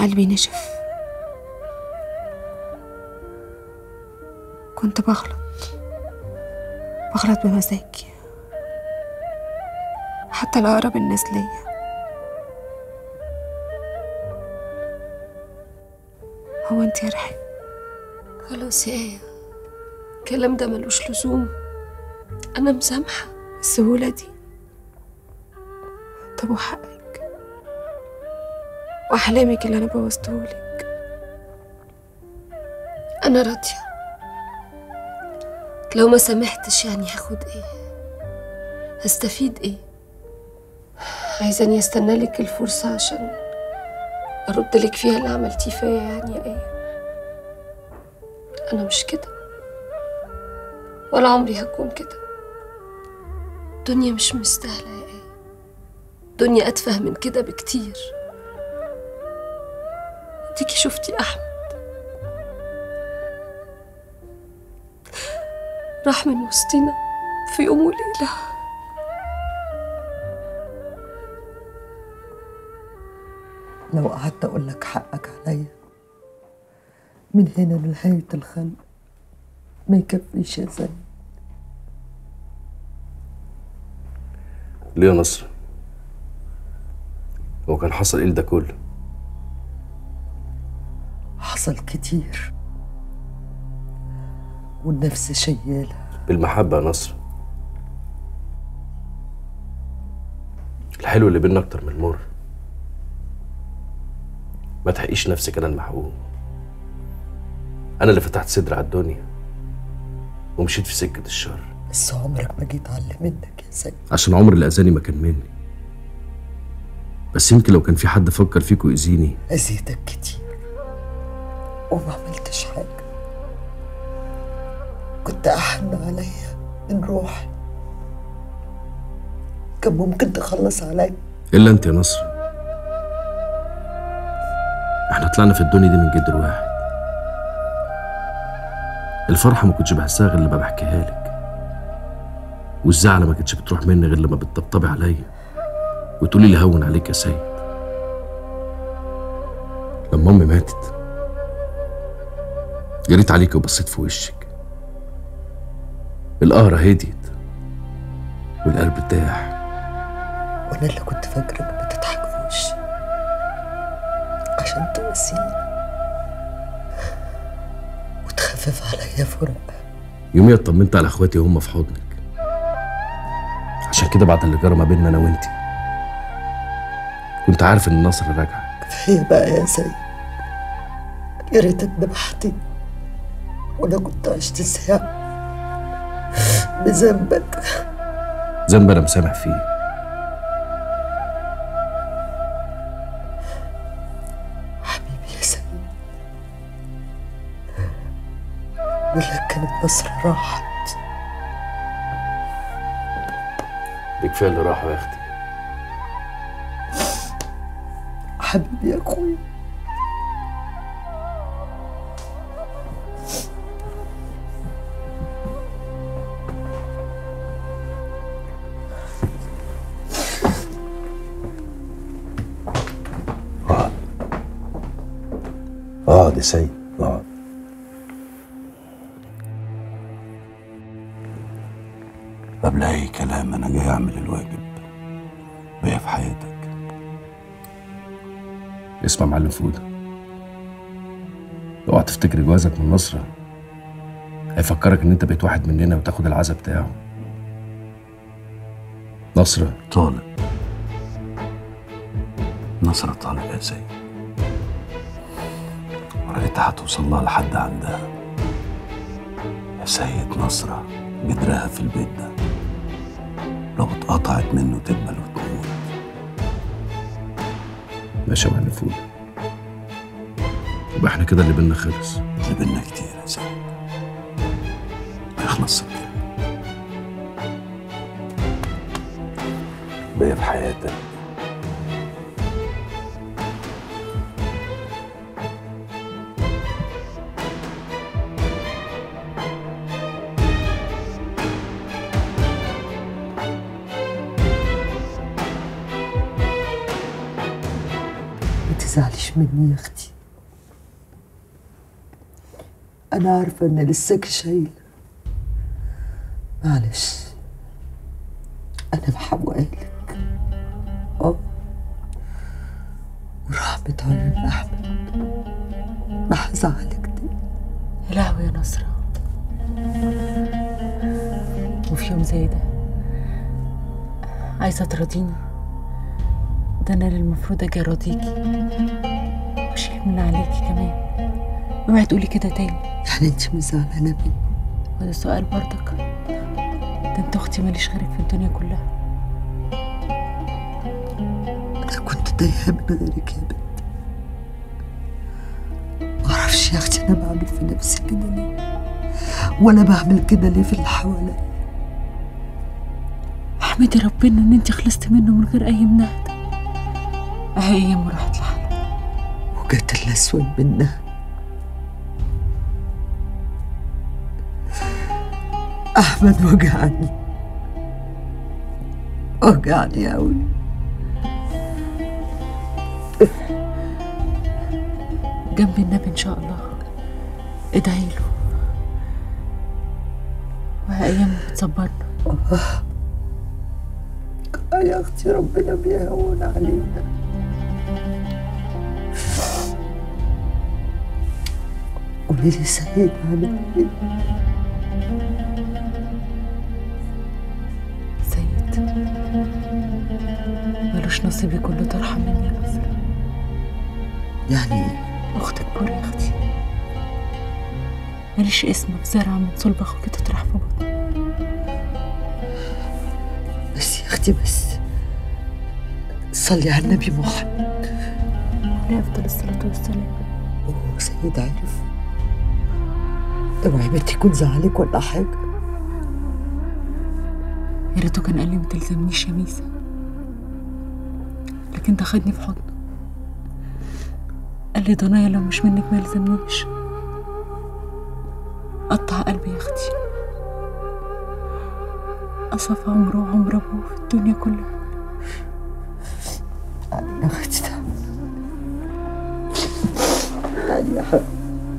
قلبي نشف كنت بغلط بغلط بمزاجي حتى لأقرب الناس ليا هو انت يا رحاب خلاص يا ايه الكلام ده ملوش لزوم انا مسامحه السهولة دي طب وحقك وأحلامك اللي أنا بوظتهولك انا راضيه لو ما سامحتش يعني هاخد ايه هستفيد ايه عايزاني استنى لك الفرصه عشان ارد لك فيها اللي عملتيه فيا يعني يا ايه انا مش كده ولا عمري هكون كده الدنيا مش مستاهله يا ايه الدنيا اتفه من كده بكتير اديكي شفتي احمد راح من وسطنا في يوم وليله لو قعدت أقول لك حقك عليا من هنا لنهاية الخلق ما يكفيش يا زين ليه يا نصر هو كان حصل ايه ده كله حصل كتير والنفس شيالة بالمحبة يا نصر الحلو اللي بينا أكتر من المر ما تحقيش نفسك أنا المحقوق أنا اللي فتحت صدري على الدنيا ومشيت في سكة الشر بس عمرك ما جيت على منك يا زين عشان عمر اللي أذاني ما كان مني بس يمكن لو كان في حد فكر فيك ويأذيني أذيتك كتير وما عملتش حاجة كنت أحن عليا من روحي كان ممكن تخلص عليا إلا أنت يا نصر احنا طلعنا في الدنيا دي من جدر واحد الفرحة ما كنتش بحسها غير لما بحكيها لك والزعلة ما كانتش بتروح مني غير لما بتطبطبي عليا وتقولي لي هون عليك يا سيد لما أمي ماتت جريت عليك وبصيت في وشك القهرة هديت والقلب ارتاح وأنا اللي كنت فاكرك بتضحك في وشي عشان تواسيني وتخفف عليا فراق يوميا اطمنت على اخواتي وهم في حضنك عشان كده بعد اللي جرى ما بيننا انا وانتي كنت عارف ان النصر راجع كفاية بقى يا سيد يا ريتك ذبحتني وأنا كنت عشت ساعة بذنبك ذنب انا مسامح فيه حبيبي يا سيد لك كانت مصر راحت دي كفايه اللي راحوا يا اختي حبيبي يا أخويا اقعد يا سيد اقعد قبل اي كلام انا جاي اعمل الواجب بيا في حياتك اسمع معلم فودة اوعى تفتكر جوازك من نصرة هيفكرك ان انت بقيت واحد مننا وتاخد العزا بتاعه نصرة طالب نصرة طالب يا سيد وريتها هتوصل لها لحد عندها يا سيد نصرة جدرها في البيت ده لو اتقطعت منه تدبل وتموت ماشي يا معلم فودة يبقى احنا كده اللي بينا خلص اللي بينا كتير يا سيد ما يخلصش كده بيا في حياتك ما تزعلش تزعليش مني يا اختي انا عارفه ان لساك شايله معلش انا بحوقلك اه ورحمة عيون احمد ما هزعلك تاني يا لهوي يا نصرة وفي يوم زي ده عايزة تراضيني ده أنا اللي المفروض أجي أراضيكي وأشيل من عليكي كمان اوعي تقولي كده تاني يعني انت مش زعلانه مني وده سؤال برضك ده انت اختي ماليش غيرك في الدنيا كلها انا كنت تايهه من غيرك يا بنت معرفش يا اختي انا بعمل في نفسي كده ليه ولا بعمل كده ليه في اللي حواليا احمدي ربنا ان انت خلصتي منه من غير اي منهدة اهي ايام وراحت لحالها وجت الاسود منها احمد وجعني وجعني قوي جنب النبي ان شاء الله ادعي له وهي ايام بتصبرنا يا اختي ربنا بيهون علينا قولي لي سيد عامل ايه سيد ملوش نصيب يكون له طرحة مني يا نصر يعني ايه اختك بور يا اختي ماليش اسم بزرعة من صلب اخوك تطرح في بطني بس يا اختي بس صلي على النبي محمد عليه افضل الصلاة والسلام اوه سيد عارف اوعي بنتي يكون زعلك ولا حاجه يا ريته كان قال لي ما تلزمنيش يا ميسا لكن ده خدني في حضنه قال لي ضنايا لو مش منك ما يلزمنيش قطع قلبي يا اختي قصف عمره وعمر ابوه في الدنيا كلها يا اختي تعالي تعالي يا حبيبي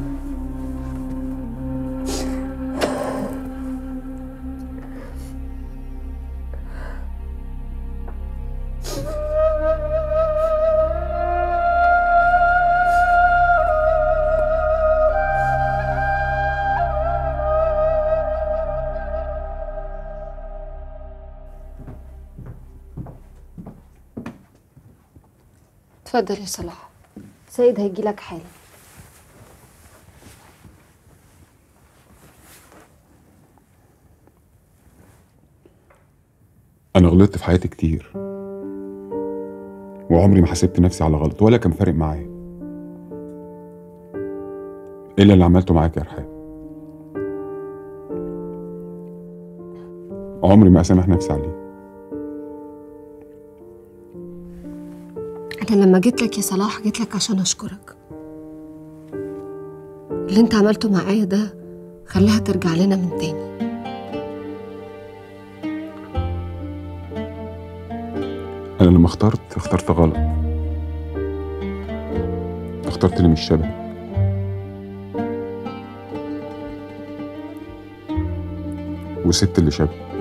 اتفضل يا صلاح سيد هيجي لك حالا أنا غلطت في حياتي كتير وعمري ما حسبت نفسي على غلط ولا كان فارق معايا إلا اللي عملته معاك يا رحاب عمري ما أسامح نفسي عليه انا لما جيت لك يا صلاح جيت لك عشان اشكرك اللي انت عملته معايا ده خلاها ترجع لنا من تاني أنا لما اخترت اخترت غلط اخترت اللي مش شبهي وسبت اللي شبهي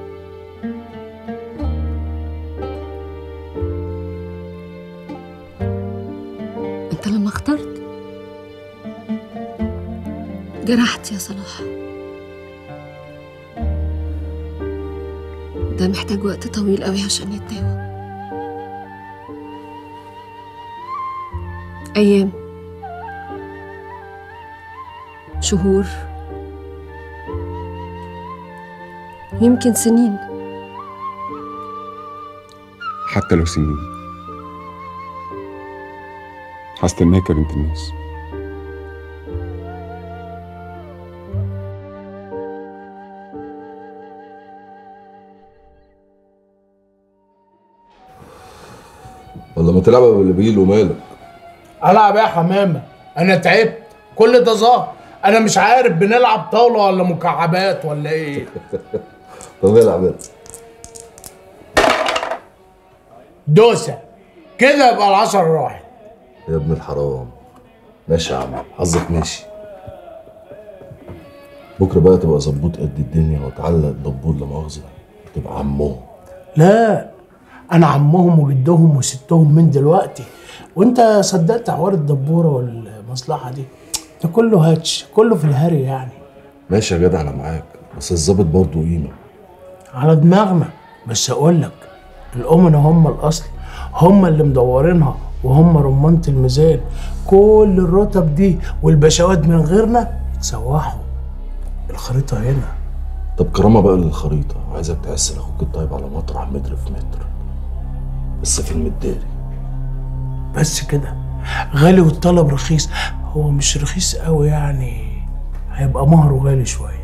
انت لما اخترت جرحت يا صلاح ده محتاج وقت طويل قوي عشان يتداوى ايام شهور يمكن سنين حتى لو سنين هستناك يا بنت الناس ولا ما تلعب باللي بيجي ومالك العب يا حمامه انا تعبت كل ده ظهر انا مش عارف بنلعب طاوله ولا مكعبات ولا ايه طب العب انت دوسه كده يبقى العشر راحت يا ابن الحرام ماشي يا عم حظك ماشي بكره بقى تبقى ظبوط قد الدنيا وتعلق الدبور لا مؤاخذه تبقى عمهم لا انا عمهم وجدهم وستهم من دلوقتي وانت صدقت حوار الدبوره والمصلحه دي ده كله هاتش كله في الهري يعني ماشي يا جدع انا معاك بس الظابط برضه قيمه على دماغنا بس اقول لك الامنا هم الاصل هم اللي مدورينها وهم رمانة الميزان كل الرتب دي والبشوات من غيرنا يتسوحوا الخريطة هنا طب كرامه بقى للخريطه عايزك تحس لاخوك الطيب على مطرح متر في متر بس في المداري بس كده غالي والطلب رخيص هو مش رخيص قوي يعني هيبقى مهره غالي شوية